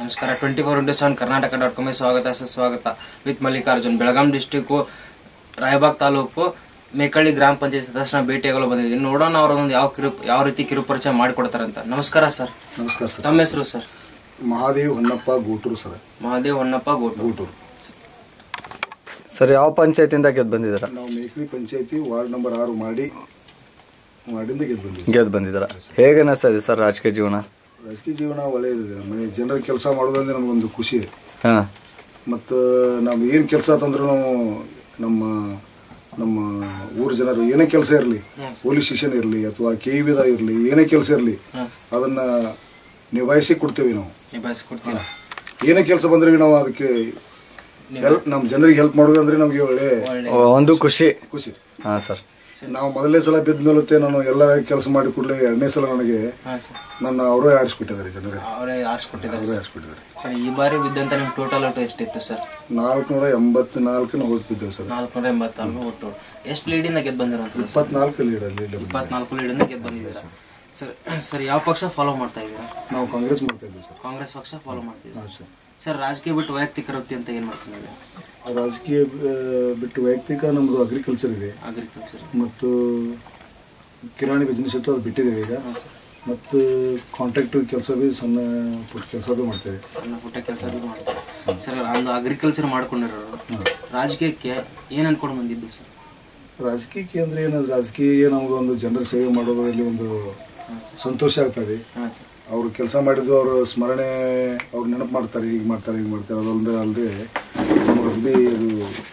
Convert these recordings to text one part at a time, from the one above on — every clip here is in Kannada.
ನಮಸ್ಕಾರ twenty four into seven Karnataka dot ಕಾಮ್ಗೆ ಸ್ವಾಗತ ಸುಸ್ವಾಗತ ವಿತ್ ಮಲ್ಲಿಕಾರ್ಜುನ್ ಬೆಳಗಾಂ ಡಿಸ್ಟಿಕ್ಕು ರಾಯಬಾಗ್ ತಾಲೂಕು ಮೇಕಳ್ಳಿ ಗ್ರಾಮ ಪಂಚಾಯತ್ ಸದಸ್ಯನ ಭೇಟಿಯಾಗಲು ಬಂದಿದ್ದೀನಿ ನೋಡೋಣ ಅವರೊಂದು ಯಾವ ಕಿರು ಯಾವ ರೀತಿ ಕಿರುಪರಿಚಯ ಮಾಡಿಕೊಡ್ತಾರೆ ಅಂತ ನಮಸ್ಕಾರ ಸರ್ ನಮಸ್ಕಾರ ಸರ್ ತಮ್ಮ ಹೆಸರು ಸರ್ ಮಹಾದೇವ್ ಹೊನ್ನಪ್ಪ ಗೂಟೂರು ಸರ್ ಮಹಾದೇವ್ ಹೊನ್ನಪ್ಪ ಗೋಟು ಗೂಟೂರು ಸರ್ ಯಾವ ಪಂಚಾಯತಿಂದ ಗೆದ್ದು ಬಂದಿದ್ದೀರಾ ನಾವು ಮೇಕಳಿ ಪಂಚಾಯತಿ ವಾರ್ಡ್ ನಂಬರ್ ಆರು ಮಾಡಿ ವಾರ್ಡಿಂದ ಗೆದ್ದು ಬಂದಿದ್ದೀವಿ ಗೆದ್ದು ಬಂದಿದ್ದೀರಾ ಹೇಗೆ ಅನ್ನಿಸ್ತಾ ಇದೆ ಸರ್ ರಾಜಕೀಯ ಜೀವನ ರಾಜಕೀಯ ಜೀವನ ಒಳ್ಳೆಯದಿದೆ ಮನೆ ಜನರ ಕೆಲಸ ಮಾಡೋದಂದ್ರೆ ನಮಗೊಂದು ಖುಷಿ ಹಾಂ ಮತ್ತು ನಾವು ಏನು ಕೆಲಸ ಆತಂದ್ರೆ ನಾವು ನಮ್ಮ ನಮ್ಮ ಊರ ಜನರು ಏನೇ ಕೆಲಸ ಇರಲಿ ಪೊಲೀಸ್ ಸ್ಟೇಷನ್ ಇರಲಿ ಅಥವಾ ಕೆ ಇ ಬಿದಾಗ ಇರಲಿ ಏನೇ ಕೆಲಸ ಇರಲಿ ಅದನ್ನು ನಿಭಾಯಿಸಿ ಕೊಡ್ತೇವೆ ನಾವು ನಿಭಾಯಿಸ್ಕೊಡ್ತೀರಾ ಏನೇ ಕೆಲಸ ಬಂದ್ರೆ ನಾವು ಅದಕ್ಕೆ ಹೆಲ್ಪ್ ನಮ್ಮ ಜನರಿಗೆ ಹೆಲ್ಪ್ ಮಾಡೋದಂದ್ರೆ ನಮಗೆ ಒಳ್ಳೆ ಒಂದು ಖುಷಿ ಖುಷಿ ಹಾಂ ಸರ್ ನಾವು ಮೊದಲನೇ ಸಲ ಬಿದ್ದ ಮೇಲತ್ತೆ ನಾನು ಎಲ್ಲ ಕೆಲಸ ಮಾಡಿ ಕೂಡಲೇ ಎರಡನೇ ಸಲ ನನಗೆ ಹಾಂ ಸರ್ ನನ್ನ ಅವರೇ ಆರಿಸ್ಬಿಟ್ಟಿದ್ದಾರೆ ಜನರೇ ಅವರೇ ಆರಿಸ್ಕೊಟ್ಟಿದ್ದಾರೆ ಅವರೇ ಆರಿಸ್ಬಿಟ್ಟಿದ್ದಾರೆ ಸರ್ ಈ ಬಾರಿ ಬಿದ್ದಂತ ನಿಮ್ಮ ಟೋಟಲ್ ಒಟ್ಟು ಎಷ್ಟಿತ್ತು ಸರ್ ನಾಲ್ಕುನೂರ ಎಂಬತ್ನಾಲ್ಕು ನಾವು ಹೊಟ್ಟು ಬಿದ್ದೇವೆ ಸರ್ ನಾಲ್ಕುನೂರ ಎಂಬತ್ತಾರು ಒಟ್ಟು ಎಷ್ಟು ಲೀಡಿಂದ ಗೆದ್ದು ಬಂದಿರೋಂಥ ಇಪ್ಪತ್ನಾಲ್ಕು ಲೀಡಲ್ಲಿ ಇಲ್ಲಿ ಬಂದಿದ್ದೀವಿ. ಇಪ್ಪತ್ನಾಲ್ಕು ಲೀಡಿಂದ ಗೆದ್ದು ಬಂದಿದ್ದೀರಾ ಸರ್ ಸರ್ ಯಾವ ಪಕ್ಷ ಫಾಲೋ ಮಾಡ್ತಾ ಇದ್ದೀರಾ ನಾವು ಕಾಂಗ್ರೆಸ್ ಮಾಡ್ತಾ ಇದ್ದೀವಿ ಸರ್ ಕಾಂಗ್ರೆಸ್ ಪಕ್ಷ ಫಾಲೋ ಮಾಡ್ತಿದ್ದೀರಾ ಹಾಂ ಸರ್ ಸರ್ ರಾಜಕೀಯ ಬಿಟ್ಟು ವೈಯಕ್ತಿಕ ವೃತ್ತಿ ಅಂತ ಏನು ಮಾಡ್ಕೊಂಡಿದ್ದೀರಾ ರಾಜಕೀಯ ಆ, ಬಿಟ್ಟು ವೈಯಕ್ತಿಕ ನಮ್ಮದು ಅಗ್ರಿಕಲ್ಚರ್ ಇದೆ ಅಗ್ರಿಕಲ್ಚರ್ ಮತ್ತು ಕಿರಾಣಿ ಬಿಸ್ನೆಸ್ ಇತ್ತು ಅದು ಬಿಟ್ಟಿದ್ದೇವೆ ಈಗ ಮತ್ತು ಕಾಂಟ್ರಾಕ್ಟ್ ಕೆಲಸ ಭೀ ಸಣ್ಣ ಪುಟ್ಟ ಕೆಲಸ ಭೀ ಮಾಡ್ತೇವೆ ಸಣ್ಣ ಪುಟ್ಟ ಕೆಲಸ ಮಾಡ್ತಾರೆ ಸರ್ ಒಂದು ಅಗ್ರಿಕಲ್ಚರ್ ಮಾಡ್ಕೊಂಡಿರೋರು ರಾಜಕೀಯಕ್ಕೆ ಏನು ಅನ್ಕೊಂಡು ಬಂದಿದ್ದು ಸರ್ ರಾಜಕೀಯಕ್ಕೆ ಅಂದರೆ ಏನದು ರಾಜಕೀಯ ನಮಗೆ ಒಂದು ಜನರ ಸೇವೆ ಮಾಡೋದ್ರಲ್ಲಿ ಒಂದು ಸಂತೋಷ ಆಗ್ತದೆ ಹಾಂ ಸರ್ ಅವರು ಕೆಲಸ ಮಾಡಿದ್ದು ಅವರು ಸ್ಮರಣೆ ಅವ್ರು ನೆನಪು ಮಾಡ್ತಾರೆ ಹೀಗೆ ಮಾಡ್ತಾರೆ ಹೀಗೆ ಮಾಡ್ತಾರೆ ಅದೊಂದು ಅಲ್ಲದೆ ನಮಗೆ ಅಗದಿ ಇದು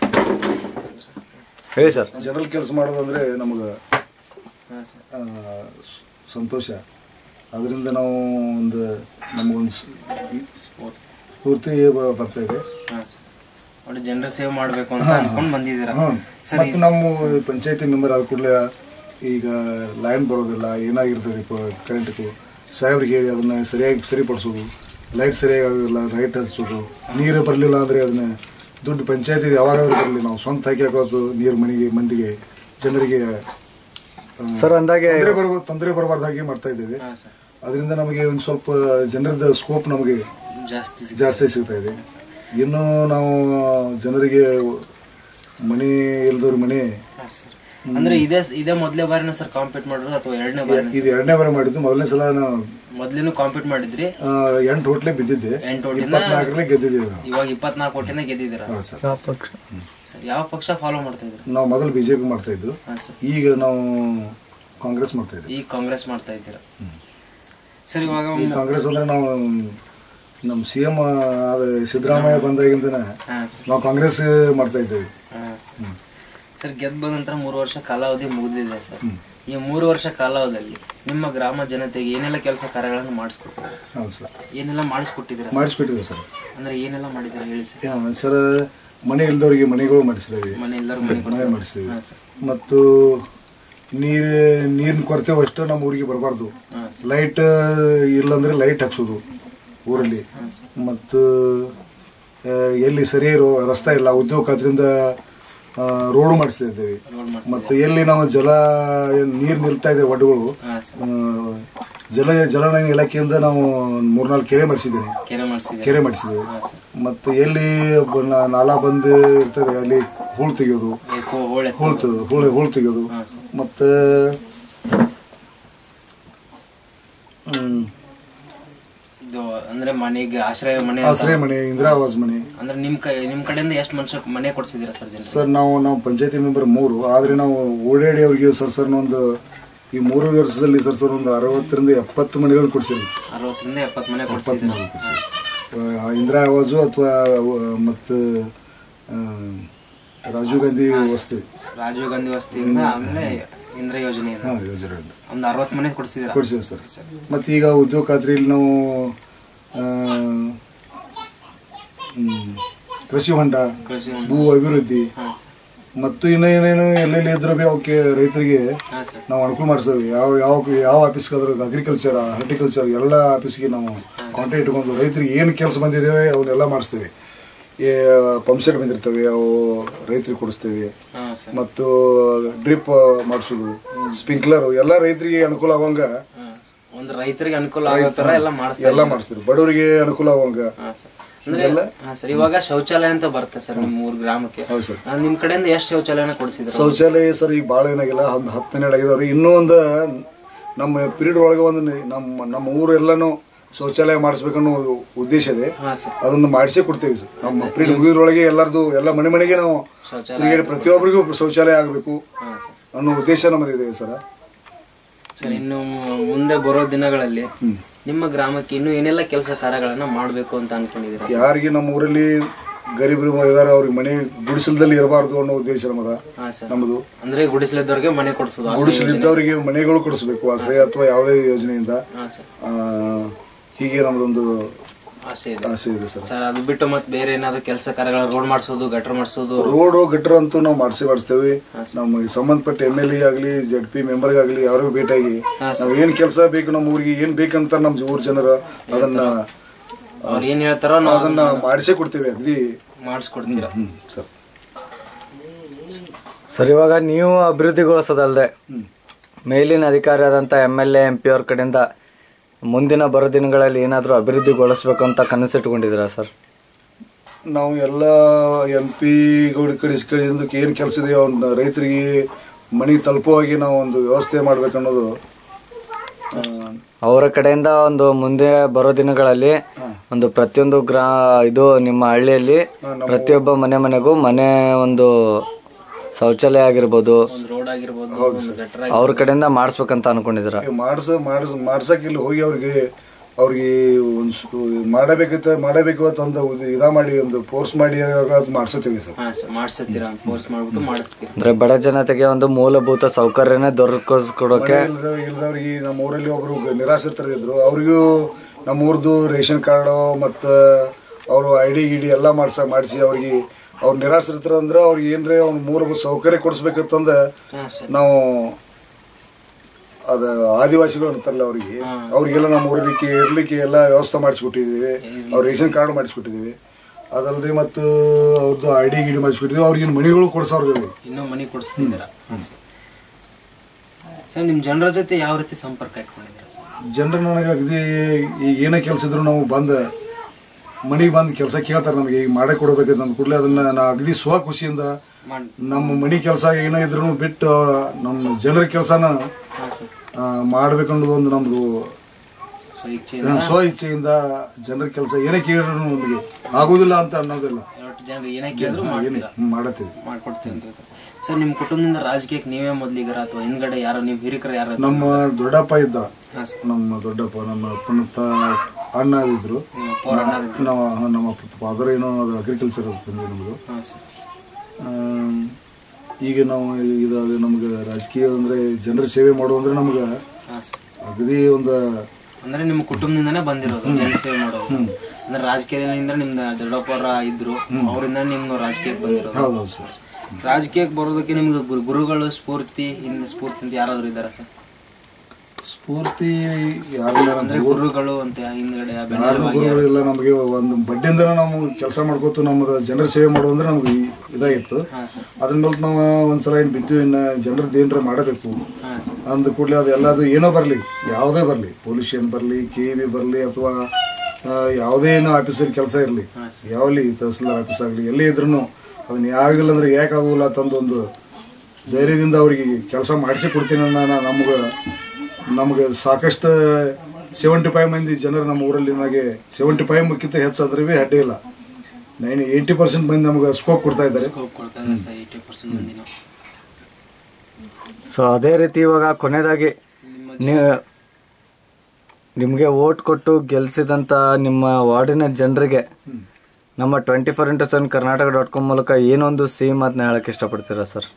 ಹೇಳಿ ಸರ್ ಜನರಲ್ ಕೆಲಸ ಮಾಡೋದಂದ್ರೆ ನಮಗೆ ಹಾಂ ಸರ್ ಆ, ಸ್- ಸಂತೋಷ ಅದರಿಂದ ನಾವು ಒಂದು ನಮಗೊಂದು ಸ್- ಈ ಸ್ಫೂರ್ತಿ ಬ- ಬರ್ತಾ ಇದೆ ಹಾಂ ಸರ್ ಒಳ್ಳೆ ಜನರ ಸೇವೆ ಮಾಡಬೇಕು ಅಂತ ಅನ್ಕೊಂಡು ಬಂದಿದ್ದೀರಾ ಹಾಂ ಸರಿ ಮತ್ತು ನಮ್ಮ ಪಂಚಾಯತಿ ಮೆಂಬರ್ ಆದ ಕೂಡಲೇ ಈಗ ಲೈನ್ ಬರೋದಿಲ್ಲ ಏನಾಗಿರ್ತದೆ ಕರೆಂಟ್ಗೂ ಸಾಹೇಬ್ರಿಗೆ ಹೇಳಿ ಅದನ್ನು ಸರಿಯಾಗಿ ಸರಿಪಡಿಸೋದು ಲೈಟ್ ಸರಿಯಾಗಿ ಆಗೋದಿಲ್ಲ ಲೈಟ್ ಹಚ್ಚೋದು ನೀರು ಬರಲಿಲ್ಲ ಅಂದರೆ ಅದನ್ನ ದುಡ್ಡು ಪಂಚಾಯತಿ ಯಾವಾಗಾದ್ರೂ ಬರಲಿ ನಾವು ಸ್ವಂತ ಹಾಕಿ ಹಾಕೋದು ನೀರು ಮನೆಗೆ ಮಂದಿಗೆ ಜನರಿಗೆ ಸರ್ ಅಂದಾಗೆ ತೊಂದರೆ ಬರ ತೊಂದರೆ ಬರಬಾರ್ದಾಗೆ ಮಾಡ್ತಾ ಇದ್ದೇವೆ ಹಾಂ ಸರ್ ಅದರಿಂದ ನಮಗೆ ಒಂದು ಸ್ವಲ್ಪ ಜನರದ ಸ್ಕೋಪ್ ನಮಗೆ ಜಾಸ್ತಿ ಸಿಗ್- ಜಾಸ್ತಿ ಸಿಗ್ತಾ ಇದೆ ಇನ್ನು ನಾವು ಜನರಿಗೆ ಮನೆ ಇಲ್ದವ್ರ ಮನೆ ಹಾಂ ಸರ್ ಅಂದ್ರೆ ಇದೇ ಇದೇ ಮೊದಲೇ ಬಾರಿನ ಸರ್ ಕಾಂಪೀಟ್ ಮಾಡೋದು ಅಥವಾ ಎರಡನೇ ಬಾರಿ ಇದು ಎರಡನೇ ಬಾರಿ ಮಾಡಿದ್ದು ಮೊದಲನೇ ಸಲ ನಾವು ಮೊದ್ಲೇನು ಕಾಂಪೀಟ್ ಮಾಡಿದ್ರಿ ಆ, ಎಂಟು ಹೋಟ್ಲೆ ಬಿದ್ದಿದ್ದೆ ಎಂಟು ಓಟಿಂದ ಇಪ್ಪತ್ನಾಲ್ಕರಲ್ಲೇ ಗೆದ್ದಿದ್ದೀವಿ ನಾವು ಇವಾಗ ಇಪ್ಪತ್ನಾಲ್ಕು ಓಟಿಂದ ಗೆದ್ದಿದ್ದೀರಾ ಹೌದು ಸರ್ ಸರ್ ಯಾವ ಪಕ್ಷ ಫಾಲೋ ಮಾಡ್ತಾ ಇದ್ದೀರಾ ನಾವು ಮೊದಲು ಬಿ ಜೆ ಪಿ ಮಾಡ್ತಾ ಇದ್ದು ಹಾಂ ಸರ್ ಈಗ ನಾವು ಕಾಂಗ್ರೆಸ್ ಮಾಡ್ತಾ ಇದ್ದೀವಿ ಈಗ ಕಾಂಗ್ರೆಸ್ ಮಾಡ್ತಾ ಇದ್ದೀರಾ ಸರ್ ಇವಾಗ ಈ ಕಾಂಗ್ರೆಸ್ ಅಂದ್ರೆ ನಾವು ನಮ್ಮ ಸಿ ಎಂ ಆದ ಸಿದ್ದರಾಮಯ್ಯ ಬಂದಾಗಿಂದನ ಹಾಂ ಸರ್ ನಾವು ಕಾಂಗ್ರೆಸ್ ಮಾಡ್ತಾ ಇದ್ದೇವೆ ಹಾಂ ಸರ್ ಸರ್ ಗೆದ್ದು ಬಂದ ನಂತರ ಮೂರು ವರ್ಷ ಕಾಲಾವಧಿ ಮುಗಿದಿದೆ ಸರ್ ಈ ಮೂರು ವರ್ಷ ಕಾಲಾವಧಿಯಲ್ಲಿ ನಿಮ್ಮ ಗ್ರಾಮ ಜನತೆಗೆ ಏನೆಲ್ಲ ಕೆಲಸ ಕಾರ್ಯಗಳನ್ನು ಮಾಡಿಸ್ಕೊಟ್ಟಿದ್ದೀರಾ ಹೌದು ಸರ್ ಏನೆಲ್ಲ ಮಾಡಿಸ್ಕೊಟ್ಟಿದ್ದೀರಾ ಮಾಡಿಸ್ಬಿಟ್ಟಿದ್ದೇವೆ ಸರ್ ಅಂದ್ರೆ ಏನೆಲ್ಲ ಮಾಡಿದ್ದೀರಾ ಹೇಳಿ ಸರ್ ಯಾ, ಸರ್ ಮನೆ ಇಲ್ದವ್ರಿಗೆ ಮನೆಗಳು ಮಾಡಿಸಿದ್ದೇವೆ ಮನೆ ಎಲ್ಲರೂ ಮನೆ ಮನೆ ಕೊಡ್ತಾರೆ ಮಾಡಿಸಿದ್ದೇವೆ ಹಾಂ ಸರ್ ಮತ್ತು ನೀರು ನೀರಿನ ಕೊರತೆ ಅಷ್ಟು ನಮ್ಮ ಊರಿಗೆ ಬರಬಾರ್ದು ಹಾಂ ಲೈಟ್ ಇಲ್ಲಂದ್ರೆ ಲೈಟ್ ಹಾಕ್ಸೋದು ಊರಲ್ಲಿ ಮತ್ತು ಆ, ಎಲ್ಲಿ ಸರಿ ರೋ ರಸ್ತೆ ಇಲ್ಲ ಉದ್ಯೋಗ ಖಾತ್ರಿಂದ ರೋಡ್ ಮಾಡಿಸ್ತಾ ಇದ್ದೇವೆ ರೋಡ್ ಮಾಡಿ ಮತ್ತು ಎಲ್ಲಿ ನಾವು ಜಲ ನೀರು ನಿಲ್ತಾ ಇದೆ ಒಡ್ಡುಗಳು ಹಾಂ ಸರ್ ಆ, ಜಲ ಜಲನಯನ ಇಲಾಖೆಯಿಂದ ನಾವು ಮೂರ್ನಾಲ್ಕು ಕೆರೆ ಮಾಡಿಸಿದ್ದೇನೆ ಕೆರೆ ಮಾಡಿಸಿದೆ ಕೆರೆ ಮಾಡಿಸಿದ್ದೇವೆ ಹಾಂ ಸರ್ ಮತ್ತು ಎಲ್ಲಿ ಬ- ನಾ- ನಾಲಾ ಬಂದು ಇರ್ತದೆ ಅಲ್ಲಿ ಹೂಳು ತೆಗೆಯೋದು ಏಕೋ ಹೋಳೆ ಹೂಳು ತೆಗೆದು ಹೂಳು ಹೂಳು ತೆಗೆಯೋದು ಹಾಂ ಸರ್ ಮತ್ತು ಹ್ಮ್, ಇದು ಅಂದ್ರೆ ಮನೆಗೆ ಆಶ್ರಯ ಮನೆ ಅಂತ- ಆಶ್ರಯ ಮನೆ ಇಂದಿರಾ ಆವಾಸ್ ಮನೆ ಅಂದ್ರೆ ನಿಮ್ ಕೈ ನಿಮ್ ಕಡೆಯಿಂದ ಎಷ್ಟು ಮನುಷ್ಯ ಮನೆ ಕೊಡ್ಸಿದ್ದೀರಾ ಸರ್ ಜನ ಸರ್ ನಾವು ನಾವು ಪಂಚಾಯತಿ ಮೆಂಬರ್ ಮೂರು ಆದರೆ ನಾವು ಓಡಾಡಿ ಅವರಿಗೆ ಸರ್ ಸರ್ ಒಂದು ಈ ಮೂರು ವರ್ಷದಲ್ಲಿ ಸರ್ ಸರ್ ಒಂದು ಅರವತ್ತರಿಂದ ಎಪ್ಪತ್ತು ಮನೆಗಳು ಕೊಡ್ಸಿದ್ವಿ ಅರವತ್ತರಿಂದ ಎಪ್ಪತ್ತು ಮನೆ ಕೊಡ್ಸಿದ್ದೀರಾ ಆ, ಇಂದಿರಾ ಆವಾಜು ಅಥವಾ ಮತ್ತು ಆ, ರಾಜೀವ್ ಗಾಂಧಿ ವಸತಿ ರಾಜೀವ್ ಗಾಂಧಿ ವಸತಿಯಿಂದ ಆಮೇಲೆ ಇಂದ್ರ ಯೋಜನೆಯಿಂದ ಹಾಂ ಯೋಜನೆಯಿಂದ ಒಂದು ಅರವತ್ತು ಮನೆ ಕೊಡ್ಸಿದ್ದೀರಾ ಕೊಡ್ಸಿದ್ವಿ ಸರ್ ಮತ್ತು ಈಗ ಉದ್ಯೋಗ ಖಾತ್ರಿಯಲ್ಲಿ ನಾವು ಆ, ಹ್ಮ್, ಕೃಷಿ ಹೊಂಡ ಕೃಷಿ ಭೂ ಅಭಿವೃದ್ಧಿ ಹಾಂ ಮತ್ತು ಇನ್ನೂ ಏನೇನು ಎಲ್ಲೆಲ್ಲಿ ಇದ್ರೂ ಭೀ ಅವಕ್ಕೆ ರೈತರಿಗೆ ಹಾಂ ಸರ್ ನಾವು ಅನುಕೂಲ ಮಾಡಿಸ್ತೇವೆ ಯಾವ ಯಾವ ಯಾವ ಆಫೀಸ್ಗಾದ್ರೂ ಅಗ್ರಿಕಲ್ಚರ್ ಹಾರ್ಟಿಕಲ್ಚರ್ ಎಲ್ಲ ಆಫೀಸ್ಗೆ ನಾವು ಕಾಂಟ್ಯಾಕ್ಟ್ ಇಟ್ಕೊಂಡು ರೈತರಿಗೆ ಏನು ಕೆಲಸ ಬಂದಿದ್ದೇವೆ ಅವನ್ನೆಲ್ಲ ಮಾಡಿಸ್ತೇವೆ ಈ ಪಂಪ್ಸೆಟ್ ಬಂದಿರ್ತವೆ ಅವು ರೈತರಿಗೆ ಕೊಡಿಸ್ತೇವೆ ಹಾಂ ಸರ್ ಮತ್ತು ಡ್ರಿಪ್ ಮಾಡಿಸೋದು ಸ್ಪ್ರಿಂಕ್ಲರು ಎಲ್ಲ ರೈತರಿಗೆ ಅನುಕೂಲ ಆಗುವಂಗ ಹಾಂ ಒಂದು ಅಂದ್ರೆ ರೈತರಿಗೆ ಅನುಕೂಲ ಆಗೋ ತರ ಎಲ್ಲ ಮಾಡಿಸ್ತಾರೆ ಎಲ್ಲ ಮಾಡಿಸ್ತೀವಿ ಬಡವರಿಗೆ ಅನುಕೂಲ ಆಗುವಂಗ ಹಾ ಸರ್ ಅಂದ್ರೆ ಹಾ ಸರ್ ಇವಾಗ ಶೌಚಾಲಯ ಅಂತ ಬರುತ್ತೆ ಸರ್ ನಿಮ್ಮ ಊರ್ ಗ್ರಾಮಕ್ಕೆ ಹೌದು ಸರ್ ಆ, ನಿಮ್ ಕಡೆಯಿಂದ ಎಷ್ಟು ಶೌಚಾಲಯನ ಕೊಡಿಸಿದ್ರು ಶೌಚಾಲಯ ಸರ್ ಈಗ ಭಾಳ ಏನಾಗಿಲ್ಲ ಒಂದು ಹತ್ತು ಹನ್ನೆರಡು ಆಗಿದಾವ್ರಿ ಇನ್ನೂ ಒಂದು ನಮ್ಮ ಪೀರಿಯಡ್ ಒಳಗೆ ಒಂದು ನಿ- ನಮ್ಮ ನಮ್ಮ ಊರೆಲ್ಲನೂ ಶೌಚಾಲಯ ಮಾಡಿಸ್ಬೇಕನ್ನೋ ಉದ್ದೇಶ ಇದೆ ಹಾ ಸರ್ ಅದನ್ನು ಮಾಡಿಸೇ ಕೊಡ್ತೇವೆ ಸರ್ ನಮ್ಮ ಪೀರಿಯಡ್ ಮುಗಿದ್ರೊಳಗೆ ಎಲ್ಲರದು ಎಲ್ಲ ಮನೆ ಮನೆಗೆ ನಾವು ಶೌಚಾಲಯ ತಿರುಗಾಡಿ ಪ್ರತಿಯೊಬ್ಬರಿಗೂ ಶೌಚಾಲಯ ಆಗಬೇಕು ಹಾ ಸರ್ ಅನ್ನೋ ಉದ್ದೇಶ ನಮ್ಮದಿದೆ ಸರ್ ಸರ್ ಇನ್ನು ಮುಂದೆ ಬರೋ ದಿನಗಳಲ್ಲಿ ನಿಮ್ಮ ಗ್ರಾಮಕ್ಕೆ ಇನ್ನು ಏನೆಲ್ಲ ಕೆಲಸ ಕಾರ್ಯಗಳನ್ನ ಮಾಡ್ಬೇಕು ಅಂತ ಅನ್ಕೊಂಡಿದ್ದೀರಾ ಯಾರಿಗೆ ನಮ್ಮ ಊರಲ್ಲಿ ಗರೀಬರು ಇದಾರೆ ಅವ್ರಿಗೆ ಮನೆ ಗುಡಿಸಲದಲ್ಲಿ ಇರಬಾರ್ದು ಅನ್ನೋ ಉದ್ದೇಶ ನಮ್ಮದ ಹಾ ಸರ್ ನಮ್ಮದು ಅಂದ್ರೆ ಗುಡಿಸಲಿದ್ದವ್ರಿಗೆ ಮನೆ ಕೊಡಿಸೋದು ಆಸೆ ಗುಡಿಸಲಿದ್ದವರಿಗೆ ಮನೆಗಳು ಕೊಡಿಸ್ಬೇಕು ಆಶ್ರಯ ಅಥವಾ ಯಾವುದೇ ಯೋಜನೆಯಿಂದ ಹಾ ಸರ್ ಆ, ಹೀಗೆ ನಮ್ಮದೊಂದು ಆಸೆ ಇದೆ ಆಸೆ ಇದೆ ಸರ್ ಸರ್ ಅದು ಬಿಟ್ಟು ಮತ್ತೆ ಬೇರೆ ಏನಾದ್ರು ಕೆಲಸ ಕಾರ್ಯಗಳ ರೋಡ್ ಮಾಡಿಸೋದು ಗಟ್ರ ಮಾಡಿಸೋದು ರೋಡು ಗಟ್ರ ಅಂತೂ ನಾವು ಮಾಡಿಸಿ ಮಾಡಿಸ್ತೇವೆ ನಮ್ಮ ಸಂಬಂಧಪಟ್ಟ ಎಮ್ ಎಲ್ ಎ ಆಗಲಿ ಜೆಡ್ ಪಿ ಮೆಂಬರ್ಗಾಗಲಿ ಯಾರಿಗೂ ಭೇಟಿಯಾಗಿ ನಾವು ಏನು ಕೆಲಸ ಬೇಕು ನಮ್ಮ ಊರಿಗೆ ಏನು ಬೇಕಂತ ನಮ್ಮ ಊರ್ ಜನರು ಅದನ್ನ ಅವ್ರು ಏನ್ ಹೇಳ್ತಾರೋ ನಾವು ಅದನ್ನ ಮಾಡಿಸೇ ಕೊಡ್ತೇವೆ ಅಗದಿ ಮಾಡಿಸ್ಕೊಡ್ತೀರಾ ಹ್ಮ್ ಸರ್ ಸರ್ ಇವಾಗ ನೀವು ಅಭಿವೃದ್ಧಿಗೊಳಿಸೋದಲ್ಲದೆ ಮೇಲಿನ ಅಧಿಕಾರಿ ಆದಂಥ M L A M P ಅವ್ರ ಕಡೆಯಿಂದ ಮುಂದಿನ ಬರೋ ದಿನಗಳಲ್ಲಿ ಏನಾದರೂ ಅಭಿವೃದ್ಧಿಗೊಳಿಸ್ಬೇಕು ಅಂತ ಕನಸಿಟ್ಕೊಂಡಿದ್ದೀರಾ ಸರ್ ನಾವು ಎಲ್ಲ ಎಂ ಪಿ ಗಳ ಕಡೆ ಕಡೆಯಿಂದ ಏನು ಕೆಲಸ ಇದೆ ಅವ್ನ ರೈತರಿಗೆ ಮನೆಗೆ ತಲುಪುವಾಗಿ ನಾವು ಒಂದು ವ್ಯವಸ್ಥೆ ಮಾಡ್ಬೇಕನ್ನೋದು ಆ, ಅವರ ಕಡೆಯಿಂದ ಒಂದು ಮುಂದೆ ಬರೋ ದಿನಗಳಲ್ಲಿ ಒಂದು ಪ್ರತಿಯೊಂದು ಗ್ರಾ ಇದು ನಿಮ್ಮ ಹಳ್ಳಿಯಲ್ಲಿ ಪ್ರತಿಯೊಬ್ಬ ಮನೆ ಮನೆಗೂ ಮನೆ ಒಂದು ಶೌಚಾಲಯ ಆಗಿರ್ಬೋದು ಒಂದು ರೋಡ್ ಆಗಿರ್ಬೋದು ಒಂದು ಗಟ್ರ ಅವ್ರ ಕಡೆಯಿಂದ ಮಾಡಿಸ್ಬೇಕಂತ ಅನ್ಕೊಂಡಿದ್ದೀರಾ ಮಾಡ್ಸ ಮಾಡ್ಸ ಮಾಡ್ಸಕ್ ಇಲ್ಲಿ ಹೋಗಿ ಅವ್ರಿಗೆ ಅವ್ರಿಗೆ ಒಂದು ಮಾಡಬೇಕಂತ ಮಾಡಬೇಕು ಅಂತ ಒಂದು ಇದು ಇದ ಮಾಡಿ ಒಂದು ಫೋರ್ಸ್ ಮಾಡಿ ಅದು ಮಾಡ್ಸತ್ತೀವಿ ಸರ್ ಹಾ ಸರ್ ಮಾಡಿಸ್ತೀರಾ ಫೋರ್ಸ್ ಮಾಡ್ಬಿಟ್ಟು ಮಾಡಿಸ್ತೀರಾ ಅಂದ್ರೆ ಬಡ ಜನತೆಗೆ ಒಂದು ಮೂಲಭೂತ ಸೌಕರ್ಯನೇ ದೊರಕಿಸ್ಕೊಡೋಕೆ ಇಲ್ದ ಇಲ್ದವ್ರಿಗೆ ನಮ್ಮ ಊರಲ್ಲಿ ಒಬ್ರು ನಿರಾಶ್ರಿತರು ಇದ್ರು ಅವ್ರಿಗೂ ನಮ್ಮ ಊರ್ದು ರೇಷನ್ ಕಾರ್ಡು ಮತ್ತು ಅವರು ಐ ಡಿ ಗಿಡಿ ಎಲ್ಲ ಮಾಡ್ಸ ಮಾಡಿಸಿ ಅವ್ರಿಗೆ ಅವ್ರು ನಿರಾಶ್ರಿತರು ಅಂದ್ರೆ ಅವ್ರಿಗೆ ಏನ್ರಿ ಅವ್ನ ಮೂಲಭೂತ ಸೌಕರ್ಯ ಕೊಡಿಸ್ಬೇಕಂತಂದ ಹಾ ಸರ್ ನಾವು ಅದ ಆದಿವಾಸಿಗಳು ಅಂತಾರಲ್ಲ ಅವರಿಗೆ ಅವ್ರಿಗೆಲ್ಲ ನಮ್ಮ ಊರಲಿಕ್ಕೆ ಇರ್ಲಿಕ್ಕೆ ಎಲ್ಲ ವ್ಯವಸ್ಥೆ ಮಾಡಿಸ್ಕೊಟ್ಟಿದ್ದೀವಿ ಅವ್ರ ರೇಷನ್ ಕಾರ್ಡ್ ಮಾಡಿಸ್ಕೊಟ್ಟಿದ್ದೀವಿ ಅದಲ್ಲದೆ ಮತ್ತು ಅವ್ರದ್ದು ಐ ಡಿ ಗಿಡಿ ಮಾಡಿಸ್ಕೊಟ್ಟಿದ್ದೀವಿ ಅವ್ರಿಗೆ ಮನೆಗಳು ಕೊಡ್ಸೋರ್ದೇವಿ ಇನ್ನೂ ಮನೆ ಕೊಡಿಸ್ತಿದ್ದೀರಾ ಸರ್ ನಿಮ್ಮ ಜನರ ಜೊತೆ ಯಾವ ರೀತಿ ಸಂಪರ್ಕ ಇಟ್ಕೊಂಡಿದ್ದೀರಾ ಸರ್ ಜನರು ನನಗೆ ಅಗದಿ ಈಗ ಏನೇ ಕೆಲಸ ಇದ್ರು ನಾವು ಬಂದ ಮನೆಗೆ ಬಂದು ಕೆಲಸ ಕೇಳ್ತಾರೆ ನಮಗೆ ಈಗ ಮಾಡೇ ಕೊಡ್ಬೇಕಂತ ಅಂದ ಕೂಡಲೇ ಅದನ್ನ ನಾ ಅಗದಿ ಸ್ವ ಖುಷಿಯಿಂದ ಮಾಡಿ ನಮ್ಮ ಮನೆ ಕೆಲಸ ಏನೇ ಇದ್ರು ಬಿಟ್ಟು ನಮ್ಮ ಜನರ ಕೆಲಸನ ಹಾಂ ಸರ್ ಮಾಡ್ಬೇಕನ್ನೋದು ಒಂದು ನಮ್ಮದು ಸೊ ಇಚ್ಛೆ ಸ್ವ ಇಚ್ಛೆಯಿಂದ ಜನರ ಕೆಲಸ ಏನೇ ಕೇಳಿದ್ರು ನಮಗೆ ಆಗೋದಿಲ್ಲ ಅಂತ ಅನ್ನೋದಿಲ್ಲ ಎಷ್ಟು ಜನರು ಏನೇ ಕೇಳಿದ್ರು ಮಾಡ್ತೀರಾ ಮಾಡತ್ತೀವಿ ಮಾಡ್ಕೊಡ್ತೀವಿ ಅಂತ ಹೇಳ್ತಾರೆ. ಸರ್ ನಿಮ್ಮ ಕುಟುಂಬದಿಂದ ರಾಜಕೀಯಕ್ಕೆ ನೀವೇ ಮೊದಲಿಗರ ಅಥವಾ ಹಿಂದ್ಗಡೆ ಯಾರೋ ನಿಮ್ಮ ಹಿರಿಕರು ಯಾರು ನಮ್ಮ ದೊಡ್ಡಪ್ಪ ಇದ್ದ ಹಾಂ ಸರ್ ನಮ್ಮ ದೊಡ್ಡಪ್ಪ ನಮ್ಮ ಅಪ್ಪನ ತ ಅಣ್ಣ ಇದ್ರು ನಿಮ್ಮ ಪೌರಣ್ಣ ನಾವು ನಮ್ಮ ಫಾದರ್ ಏನೋ ಅದು ಅಗ್ರಿಕಲ್ಚರ್ ನಮ್ಮದು ಹಾಂ ಸರ್ ಆಮ್, ಈಗ ನಾವು ಇದು ನಮ್ಗೆ ರಾಜಕೀಯ ಅಂದರೆ ಜನರ ಸೇವೆ ಮಾಡೋದು ಅಂದ್ರೆ ನಮ್ಗೆ ಹಾಂ ಸರ್ ಅಗದಿ ಒಂದು ಅಂದ್ರೆ ನಿಮ್ಮ ಕುಟುಂಬದಿಂದನೇ ಬಂದಿರೋದು ಜನಸೇವೆ ಮಾಡೋದು ಅಂದ್ರೆ ರಾಜಕೀಯದಿಂದ ನಿಮ್ದು ದೊಡ್ಡಪ್ಪರ ಇದ್ರು ಅವರಿಂದ ನಿಮ್ಮ ರಾಜಕೀಯಕ್ಕೆ ಬಂದಿರೋದು ಹೌದೌದು ಸರ್ ರಾಜಕೀಯಕ್ಕೆ ಬರೋದಕ್ಕೆ ನಿಮ್ಗೆ ಗುರು- ಗುರುಗಳು ಸ್ಫೂರ್ತಿ ಹಿಂದೆ ಸ್ಫೂರ್ತಿ ಅಂತ ಯಾರಾದ್ರೂ ಇದಾರ ಸರ್ ಸ್ಫೂರ್ತಿ ಯಾರಿಲ್ಲ ಅಂದ್ರೆ ಗುರುಗಳು ಅಂತ ಹಿಂದ್ಗಡೆ ಯಾರು ಬೆನ್ನೆಲುಬಾಗಿ ಗುರುಗಳಿಲ್ಲ ನಮಗೆ ಒಂದು ಬಡ್ಡಿಯಿಂದ ನಾವು ಕೆಲಸ ಮಾಡ್ಕೋತು ನಮ್ಮದು ಜನರ ಸೇವೆ ಮಾಡೋದು ಅಂದ್ರೆ ನಮ್ಗೆ ಈ- ಇದಾಗಿತ್ತು ಹಾ ಸರ್ ಅದ್ರ ಮೇಲೆ ನಾವು ಒಂದ್ಸಲ ಏನು ಬಿದ್ದು ಇನ್ನು ಜನರದ್ದು ಏನರ ಮಾಡಬೇಕು ಹಾ ಸರ್ ಅಂದ ಕೂಡಲೇ ಅದು ಎಲ್ಲದು ಏನೋ ಬರಲಿ ಯಾವುದೇ ಬರಲಿ ಪೊಲ್ಯೂಷನ್ ಬರಲಿ ಕೆ ಬಿ ಬರಲಿ ಅಥವಾ ಆ, ಯಾವುದೇ ಏನೋ ಆಫೀಸರ್ ಕೆಲಸ ಇರಲಿ ಯಾವಲ್ಲಿ ತಹಸೀಲ್ದಾರ್ ಆಫೀಸ್ ಆಗಲಿ ಎಲ್ಲೇ ಇದ್ರೂ ಅದನ್ನ ಯಾಗಿಲ್ಲ ಅಂದ್ರೆ ಯಾಕೆ ಆಗೋಲ್ಲ ಅಂತಂದೊಂದು ಧೈರ್ಯದಿಂದ ಅವರಿಗೆ ಕೆಲಸ ಮಾಡಿಸಿ ಕೊಡ್ತೀನಿ ಅನ್ನೋ ನಾ- ನಮ್ಗೆ ನಮ್ಗೆ ಸಾಕಷ್ಟು ಸೆವೆಂಟಿ ಫೈವ್ ಮಂದಿ ಜನರು ನಮ್ಮ ಊರಲ್ಲಿ ನನಗೆ ಸೆವೆಂಟಿ ಫೈವ್ ಮುಕ್ಕಿಂತ ಹೆಚ್ಚಾದ್ರೆ ಭೀ ಅಡ್ಡಿ ಇಲ್ಲ ನೈನ್ ಏಯ್ಟಿ ಪರ್ಸೆಂಟ್ ಮಂದಿ ನಮ್ಗೆ ಸ್ಕೋಪ್ ಕೊಡ್ತಾ ಇದ್ದಾರೆ ಸ್ಕೋಪ್ ಕೊಡ್ತಾ ಇದೆ ಸರ್ ಏಯ್ಟಿ ಪರ್ಸೆಂಟ್ ಮಂದಿನ ಸೊ ಅದೇ ರೀತಿ ಇವಾಗ ಕೊನೆಯದಾಗಿ ನೀವು ನಿಮಗೆ ಓಟ್ ಕೊಟ್ಟು ಗೆಲ್ಸಿದಂಥ ನಿಮ್ಮ ವಾರ್ಡಿನ ಜನರಿಗೆ ನಮ್ಮ twenty four into seven Karnataka dot com ಮೂಲಕ ಏನೊಂದು ಸಿಹಿ ಮಾತನ್ನ ಹೇಳಕ್ಕೆ ಇಷ್ಟಪಡ್ತೀರಾ ಸರ್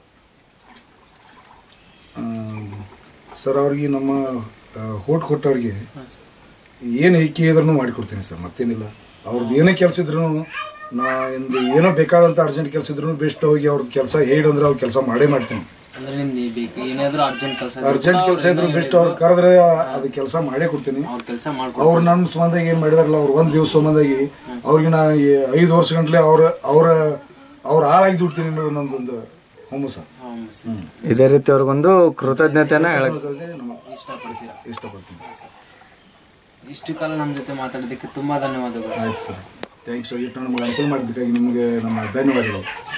ಸರ್ ಅವ್ರಿಗೆ ನಮ್ಮ ಹೋಟ್ ಕೊಟ್ಟವ್ರಿಗೆ ಏನು ಹಿಕ್ಕಿ ಇದ್ರೂ ಮಾಡಿಕೊಡ್ತೀನಿ ಸರ್ ಮತ್ತೇನಿಲ್ಲ ಅವ್ರದ್ದು ಏನೇ ಕೆಲಸ ಇದ್ರೂ ನಾ ಇಂದು ಏನೋ ಬೇಕಾದಂಥ ಅರ್ಜೆಂಟ್ ಕೆಲಸ ಇದ್ರೂ ಬೆಸ್ಟ್ ಹೋಗಿ ಅವ್ರದ್ದು ಕೆಲಸ ಹೇಳಿದ್ರೆ ಅವ್ರ ಕೆಲಸ ಮಾಡೇ ಮಾಡ್ತೀನಿ ಅಂದ್ರೆ ನಿಮ್ದು ಬೇಕು ಏನಾದ್ರು ಅರ್ಜೆಂಟ್ ಕೆಲಸ ಅರ್ಜೆಂಟ್ ಕೆಲಸ ಇದ್ರು ಬೆಸ್ಟ್ ಅವ್ರು ಕರೆದ್ರೆ ಅದು ಕೆಲಸ ಮಾಡೇ ಕೊಡ್ತೀನಿ ಅವ್ರ ಕೆಲಸ ಮಾಡ್ಕೊಡ್ತಾರೆ ಅವ್ರು ನನ್ನ ಸಂಬಂಧಾಗಿ ಏನು ಮಾಡಿದಾರಲ್ಲ ಅವ್ರು ಒಂದು ದಿವಸ ಸಂಬಂಧಾಗಿ ಅವ್ರಿಗೆ ನಾ ಈ ಐದು ವರ್ಷ ಗಂಟ್ಲೆ ಅವ್ರ ಅವ್ರ ಅವ್ರ ಹಾಳಾಗಿ ದುಡ್ತೀನಿ ಅನ್ನೋದು ನಮ್ದೊಂದು ಹುಮ್ಮಸ ಹ್ಮ್ ಸರ್ ಇದೇ ರೀತಿ ಅವ್ರಿಗೊಂದು ಕೃತಜ್ಞತೆನ ಹೇಳಕ್ಕೆ ಇಷ್ಟಪಡ್ತೀರಾ ಇಷ್ಟಪಡ್ತೀನಿ ಇಷ್ಟು ಕಾಲ ನಮ್ಮ ಜೊತೆ ಮಾತಾಡೋದಕ್ಕೆ ತುಂಬ ಧನ್ಯವಾದಗಳು ಆಯ್ತು ಸರ್ ಥ್ಯಾಂಕ್ಸ್ ಇಟ್ಟು ನಮಗೆ ಅನುಕೂಲ ಮಾಡಿದ್ದಕ್ಕಾಗಿ ನಿಮಗೆ ನಮ್ಮ ಧನ್ಯವಾದಗಳು